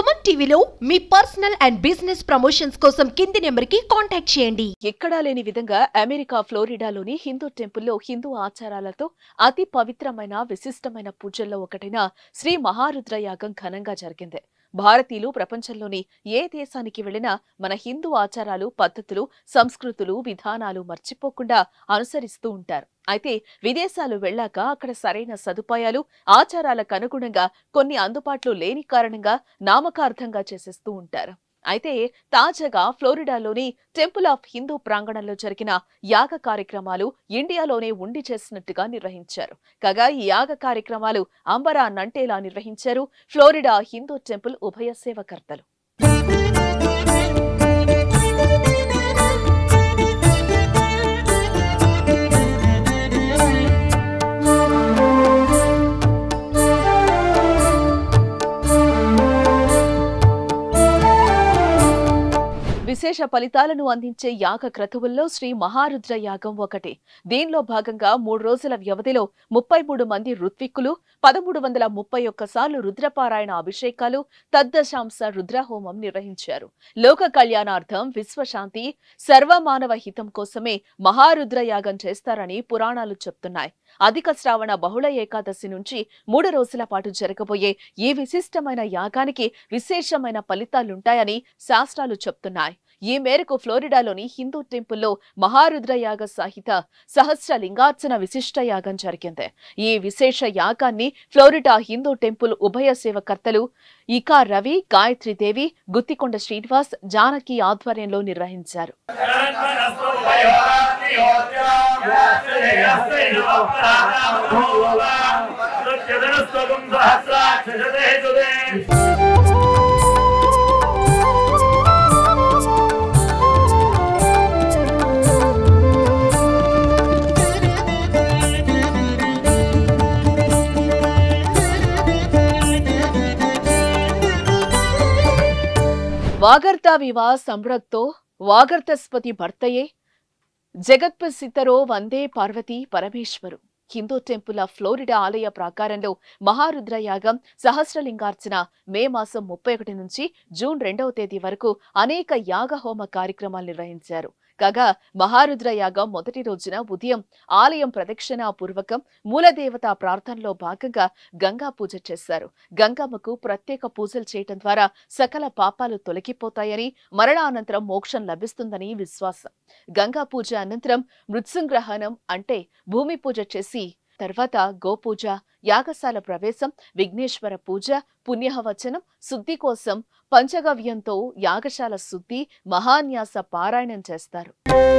సుమన్ టీవీలో మీ personal and business promotions కోసం కింది నెంబర్కి కాంటాక్ట్ చేయండి ఎక్కడా లేని విధంగా అమెరికా ఫ్లోరిడాలోని హిందూ టెంపుల్లో హిందూ ఆచారాలతో అతి పవిత్రమైన విశిష్టమైన పూజల్లో ఒకటైన శ్రీ మహారుద్ర యాగం ఘనంగా జరిగింది భారతీయులు ప్రపంచంలోని ఏ దేశానికి వెళ్లినా మన హిందూ ఆచారాలు పద్ధతులు సంస్కృతులు విధానాలు మర్చిపోకుండా అనుసరిస్తూ ఉంటారు అయితే విదేశాలు వెళ్ళాక అక్కడ సరైన సదుపాయాలు ఆచారాలకు అనుగుణంగా కొన్ని అందుబాటులో లేని కారణంగా నామకార్థంగా చేసేస్తూ ఉంటారు అయితే తాజాగా ఫ్లోరిడాలోని టెంపుల్ ఆఫ్ హిందూ ప్రాంగణంలో జరిగిన యాగ కార్యక్రమాలు ఇండియాలోనే ఉండి చేసినట్టుగా నిర్వహించారు కాగా ఈ యాగ కార్యక్రమాలు అంబరా నంటేలా నిర్వహించారు ఫ్లోరిడా హిందూ టెంపుల్ ఉభయ సేవకర్తలు విశేష ఫలితాలను అందించే యాగ క్రతువుల్లో శ్రీ మహారుద్ర యాగం ఒకటి దీనిలో భాగంగా మూడు రోజుల వ్యవధిలో ముప్పై మూడు మంది ఋత్విక్కులు పదమూడు వందల ముప్పై ఒక్కసార్లు రుద్రపారాయణ అభిషేకాలు తద్దశాంస రుద్రహోమం నిర్వహించారు లోక కళ్యాణార్థం విశ్వశాంతి సర్వమానవ హితం కోసమే మహారుద్ర యాగం చేస్తారని పురాణాలు చెప్తున్నాయి అధిక శ్రావణ బహుళ ఏకాదశి నుంచి మూడు రోజుల పాటు జరగబోయే ఈ విశిష్టమైన యాగానికి విశేషమైన ఫలితాలుంటాయని శాస్త్రాలు చెప్తున్నాయి ఈ మేరకు ఫ్లోరిడాలోని హిందూ టెంపుల్లో మహారుద్ర యాగ సహిత సహస్ర లింగార్చన విశిష్ట యాగం జరిగింది ఈ విశేష యాగాన్ని ఫ్లోరిడా హిందూ టెంపుల్ ఉభయ సేవకర్తలు ఇకా రవి గాయత్రి దేవి గుత్తికొండ శ్రీనివాస్ జానకి ఆధ్వర్యంలో నిర్వహించారు వాగర్త వివా సంరక్తో వాగర్తస్పతి భర్తయే జగత్ప్రసిద్ధరో వందే పార్వతీ పరమేశ్వరు హిందూ టెంపుల్ ఆఫ్ ఫ్లోరిడా ఆలయ ప్రాకారంలో మహారుద్ర యాగం సహస్రలింగార్చన మే మాసం ముప్పై ఒకటి నుంచి జూన్ రెండవ తేదీ వరకు అనేక యాగ హోమ కార్యక్రమాలు నిర్వహించారు కాగా మహారుద్ర యాగం మొదటి రోజున ఉదయం ఆలయం ప్రదక్షిణ పూర్వకం మూలదేవత ప్రార్థనలో భాగంగా గంగా పూజ చేశారు గంగమ్మకు ప్రత్యేక పూజలు చేయటం ద్వారా సకల పాపాలు తొలగిపోతాయని మరణానంతరం మోక్షం లభిస్తుందని విశ్వాసం గంగా పూజ అనంతరం మృత్సంగ్రహణం అంటే భూమి పూజ చేసి తర్వాత గోపూజ యాగశాల ప్రవేశం విఘ్నేశ్వర పూజ పుణ్యహవచనం శుద్ధి కోసం పంచగవ్యంతో యాగశాల శుద్ధి మహాన్యాస పారాయణం చేస్తారు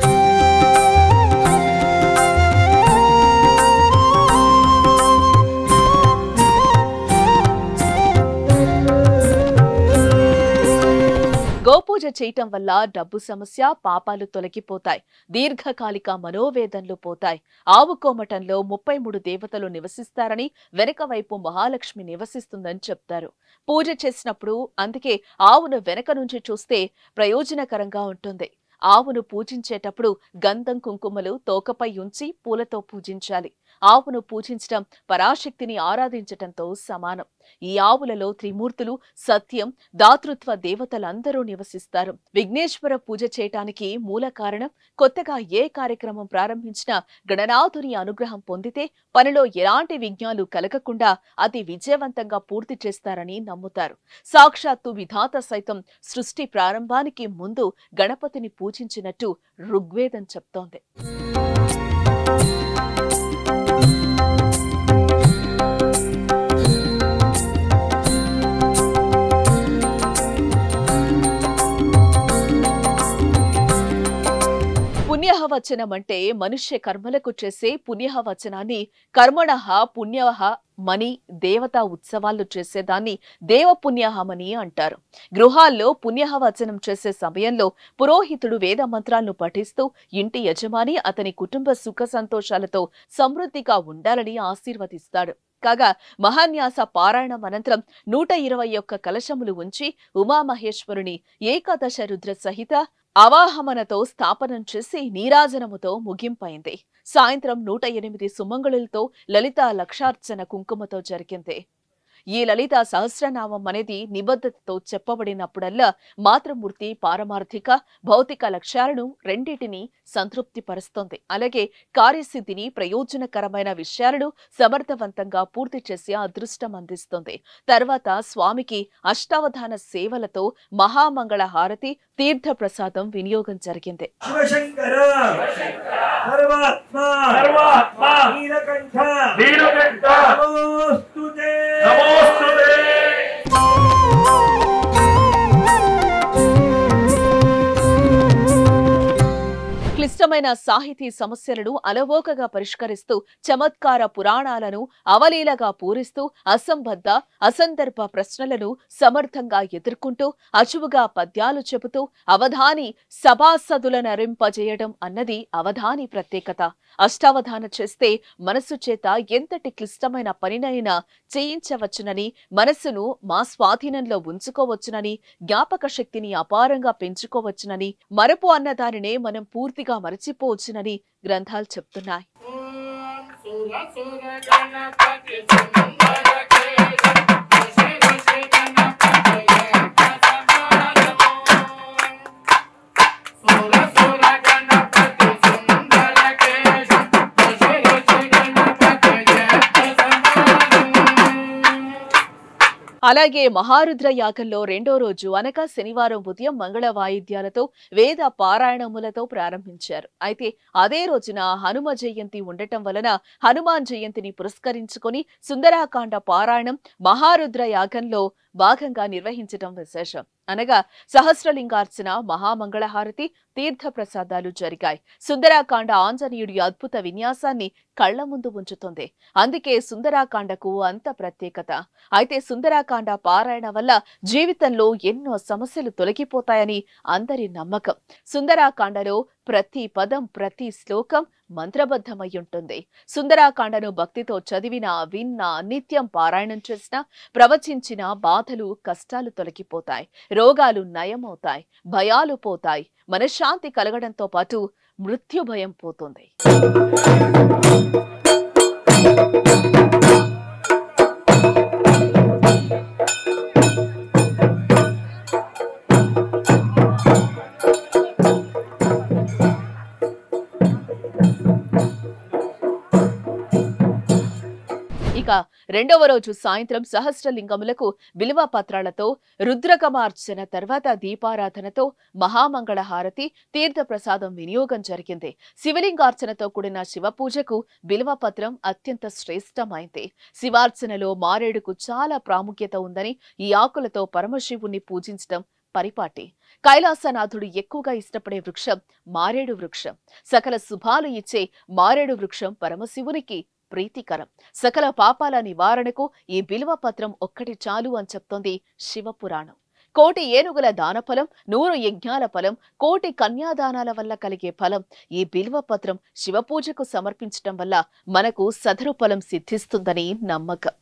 గోపూజ చేయటం వల్ల డబ్బు సమస్య పాపాలు తొలగిపోతాయి దీర్ఘకాలిక మనోవేదనలు పోతాయి ఆవు కోమటంలో ముప్పై మూడు దేవతలు నివసిస్తారని వెనక వైపు మహాలక్ష్మి నివసిస్తుందని చెప్తారు పూజ చేసినప్పుడు అందుకే ఆవును వెనక నుంచి చూస్తే ప్రయోజనకరంగా ఉంటుంది ఆవును పూజించేటప్పుడు గంధం కుంకుమలు తోకపై ఉంచి పూలతో పూజించాలి ఆవును పూజించటం పరాశక్తిని ఆరాధించటంతో సమానం ఈ ఆవులలో త్రిమూర్తులు సత్యం దాతృత్వ దేవతలందరూ నివసిస్తారు విఘ్నేశ్వర పూజ చేయటానికి మూల కారణం కొత్తగా ఏ కార్యక్రమం ప్రారంభించినా గణనాథుని అనుగ్రహం పొందితే పనిలో ఎలాంటి విఘ్నాలు కలగకుండా అతి విజయవంతంగా పూర్తి చేస్తారని నమ్ముతారు సాక్షాత్తు విధాత సైతం సృష్టి ప్రారంభానికి ముందు గణపతిని పూజించినట్టు ఋగ్వేదం చెప్తోంది పుణ్యహవచనం అంటే మనుష్య కర్మలకు చేసే పుణ్యహవచనాన్ని కర్మణః పుణ్యః మని దేవతా ఉత్సవాల్లో చేసేదాన్ని దేవపుణ్యహమని అంటారు గృహాల్లో పుణ్యహవచనం చేసే సమయంలో పురోహితుడు వేద మంత్రాలను పఠిస్తూ ఇంటి యజమాని అతని కుటుంబ సుఖ సంతోషాలతో సమృద్ధిగా ఉండాలని ఆశీర్వదిస్తాడు కాగా మహాన్యాస పారాయణం అనంతరం నూట ఇరవై ఒక్క కలశములు ఉంచి ఉమామహేశ్వరుని ఏకాదశ రుద్ర సహిత అవాహమనతో స్థాపనం చేసి నీరాజనముతో ముగింపైంది సాయంత్రం నూట ఎనిమిది సుమంగళులతో లలిత లక్షార్చన కుంకుమతో జరిగింది ఈ లలిత సహస్రనామం అనేది నిబద్ధతతో చెప్పబడినప్పుడల్లా మాతృమూర్తి పారమార్థిక భౌతిక లక్ష్యాలను రెండింటినీ సంతృప్తి పరుస్తుంది అలాగే కార్యసిద్ధిని ప్రయోజనకరమైన విషయాలను సమర్థవంతంగా పూర్తి చేసే అదృష్టం అందిస్తుంది తర్వాత స్వామికి అష్టావధాన సేవలతో మహామంగళ హారతి తీర్థ ప్రసాదం వినియోగం జరిగింది శివశంకర సర్వాత్మ సర్వాత్మ నీలకంఠ నీలకంఠ నమోస్తుతే నమోస్తుతే క్లిష్టమైన సాహితీ సమస్యలను అలవోకగా పరిష్కరిస్తూ చమత్కార పురాణాలను అవలీలగా పూరిస్తూ అసంబద్ధ అసందర్భ ప్రశ్నలను సమర్థంగా ఎదుర్కొంటూ అచువుగా పద్యాలు చెబుతూ అవధాని సభాసదులను అరింపజేయడం అన్నది అవధాని ప్రత్యేకత అష్టావధాన చేస్తే మనసు చేత ఎంతటి క్లిష్టమైన పనినైనా చేయించవచ్చునని మనస్సును మా స్వాధీనంలో ఉంచుకోవచ్చునని జ్ఞాపక శక్తిని అపారంగా పెంచుకోవచ్చునని మరపు అన్న దానినే మనం పూర్తిగా మరచిపోవచ్చునని గ్రంథాలు చెప్తున్నాయి సుర సుర గణపతి సుందర కేశం ఋషి ఋషి గణపతయే ప్రసమానమో సుర సుర గణపతి సుందర కేశం ఋషి ఋషి గణపతయే ప్రసమానమో అలాగే మహారుద్ర యాగంలో రెండో రోజు అనగా శనివారం ఉదయం మంగళ వాయిద్యాలతో వేద పారాయణములతో ప్రారంభించారు అయితే అదే రోజున హనుమ జయంతి ఉండటం వలన హనుమాన్ జయంతిని పురస్కరించుకొని సుందరాకాండ పారాయణం మహారుద్ర యాగంలో భాగంగా నిర్వహించడం విశేషం అనగా సహస్రలింగార్చన మహామంగళహారతి తీర్థ ప్రసాదాలు జరిగాయి సుందరాకాండ ఆంజనేయుడి అద్భుత విన్యాసాన్ని కళ్ల ముందు ఉంచుతుంది అందుకే సుందరాకాండకు అంత ప్రత్యేకత అయితే సుందరాకాండ పారాయణ వల్ల జీవితంలో ఎన్నో సమస్యలు తొలగిపోతాయని అందరి నమ్మకం సుందరాకాండలో ప్రతి పదం ప్రతి శ్లోకం మంత్రబద్ధమై ఉంటుంది సుందరాకాండను భక్తితో చదివినా విన్నా నిత్యం పారాయణం చేసినా ప్రవచించిన బాధలు కష్టాలు తొలగిపోతాయి రోగాలు నయమవుతాయి భయాలు పోతాయి మనశ్శాంతి కలగడంతో పాటు మృత్యు భయం పోతుంది ఇక రెండవ రోజు సాయంత్రం సహస్రలింగములకు విలువ పత్రాలతో రుద్రకమార్చన తర్వాత దీపారాధనతో మహామంగళ హారతి తీర్థ ప్రసాదం వినియోగం జరిగింది శివలింగార్చనతో కూడిన శివపూజకు బిల్వ పత్రం అత్యంత శ్రేష్టమైంది శివార్చనలో మారేడుకు చాలా ప్రాముఖ్యత ఉందని ఈ ఆకులతో పరమశివుణ్ణి పూజించడం పరిపాటి కైలాసనాథుడు ఎక్కువగా ఇష్టపడే వృక్షం మారేడు వృక్షం సకల శుభాలు ఇచ్చే మారేడు వృక్షం పరమశివునికి ప్రీతికరం సకల పాపాల నివారణకు ఈ బిల్వ పత్రం ఒక్కటి చాలు అని చెప్తోంది శివపురాణం కోటి ఏనుగుల దానఫలం నూరు యజ్ఞాల ఫలం కోటి కన్యాదానాల వల్ల కలిగే ఫలం ఈ బిల్వ పత్రం శివపూజకు సమర్పించటం వల్ల మనకు సదరు ఫలం సిద్ధిస్తుందని నమ్మకం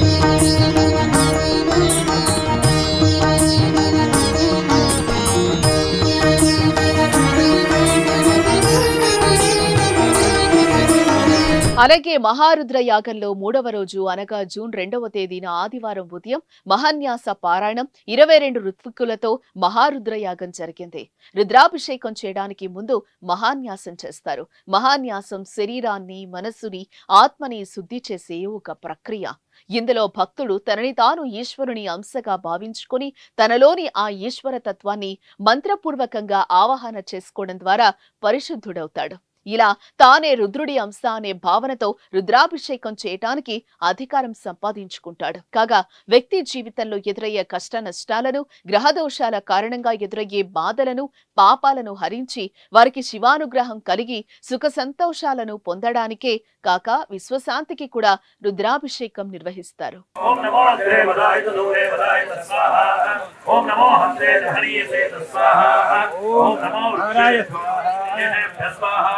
అలాగే మహారుద్ర యాగంలో మూడవ రోజు అనగా జూన్ రెండవ తేదీన ఆదివారం ఉదయం మహాన్యాస పారాయణం ఇరవై రెండు ఋత్వికులతో మహారుద్ర యాగం జరిగింది రుద్రాభిషేకం చేయడానికి ముందు మహాన్యాసం చేస్తారు మహాన్యాసం శరీరాన్ని మనస్సుని ఆత్మని శుద్ధి చేసే ఒక ప్రక్రియ ఇందులో భక్తుడు తనని తాను ఈశ్వరుని అంశగా భావించుకొని తనలోని ఆ ఈశ్వర తత్వాన్ని మంత్రపూర్వకంగా ఆవాహన చేసుకోవడం ద్వారా పరిశుద్ధుడవుతాడు ఇలా తానే రుద్రుడి అంశ అనే భావనతో రుద్రాభిషేకం చేయటానికి అధికారం సంపాదించుకుంటాడు కాగా వ్యక్తి జీవితంలో ఎదురయ్యే కష్ట నష్టాలను గ్రహదోషాల కారణంగా ఎదురయ్యే బాధలను పాపాలను హరించి వారికి శివానుగ్రహం కలిగి సుఖ సంతోషాలను పొందడానికే కాక విశ్వశాంతికి కూడా రుద్రాభిషేకం నిర్వహిస్తారు ఓం నమో దేవదాయ దేవదాయ స్వాహా ఓం నమో హస్తే హరియసే స్వాహా ఓం నమో నారాయణ స్వాహా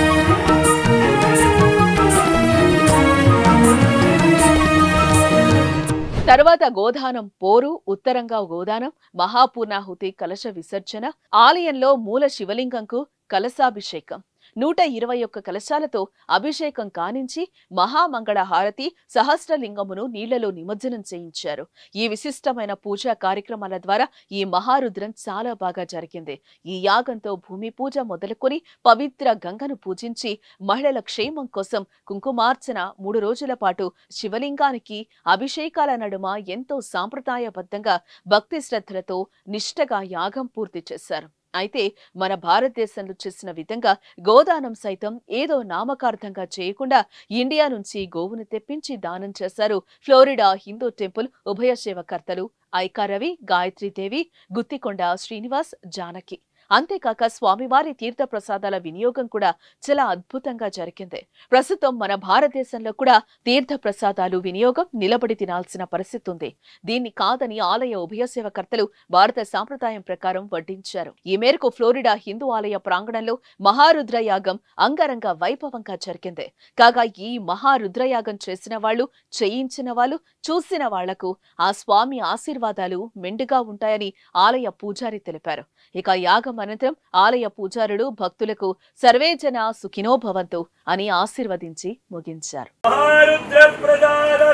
తర్వాత గోదానం పోరు ఉత్తరంగా గోదానం మహాపూర్ణాహుతి కలశ విసర్జన ఆలయంలో మూల శివలింగంకు కలశాభిషేకం నూట ఇరవై ఒక్క కలశాలతో అభిషేకం కానించి మహామంగళ హారతి సహస్రలింగమును నీళ్లలో నిమజ్జనం చేయించారు ఈ విశిష్టమైన పూజా కార్యక్రమాల ద్వారా ఈ మహారుద్రం చాలా బాగా జరిగింది ఈ యాగంతో భూమి పూజ మొదలుకొని పవిత్ర గంగను పూజించి మహిళల క్షేమం కోసం కుంకుమార్చన మూడు రోజుల పాటు శివలింగానికి అభిషేకాల నడుమ ఎంతో సాంప్రదాయబద్ధంగా భక్తి శ్రద్ధలతో నిష్టగా యాగం పూర్తి చేశారు అయితే మన భారతదేశంలో చేసిన విధంగా గోదానం సైతం ఏదో నామకార్థంగా చేయకుండా ఇండియా నుంచి గోవును తెప్పించి దానం చేశారు ఫ్లోరిడా హిందూ టెంపుల్ ఉభయ సేవకర్తలు ఐకారవి గాయత్రీదేవి గుత్తికొండ శ్రీనివాస్ జానకి అంతేకాక స్వామివారి తీర్థ ప్రసాదాల వినియోగం కూడా చాలా అద్భుతంగా జరిగింది ప్రస్తుతం మన భారతదేశంలో కూడా తీర్థ ప్రసాదాలు వినియోగం నిలబడి తినాల్సిన పరిస్థితి ఉంది దీన్ని కాదని ఆలయ ఉభయ సేవకర్తలు భారత సాంప్రదాయం ప్రకారం వడ్డించారు ఈ మేరకు ఫ్లోరిడా హిందూ ఆలయ ప్రాంగణంలో మహారుద్ర యాగం అంగరంగ వైభవంగా జరిగింది కాగా ఈ మహారుద్రయాగం చేసిన వాళ్ళు చేయించిన వాళ్ళు చూసిన వాళ్లకు ఆ స్వామి ఆశీర్వాదాలు మెండుగా ఉంటాయని ఆలయ పూజారి తెలిపారు ఇక యాగం అనంతరం ఆలయ పూజారులు భక్తులకు సర్వేజన సుఖినోభవంతు అని ఆశీర్వదించి ముగించారు మహారుద్ర ప్రదాన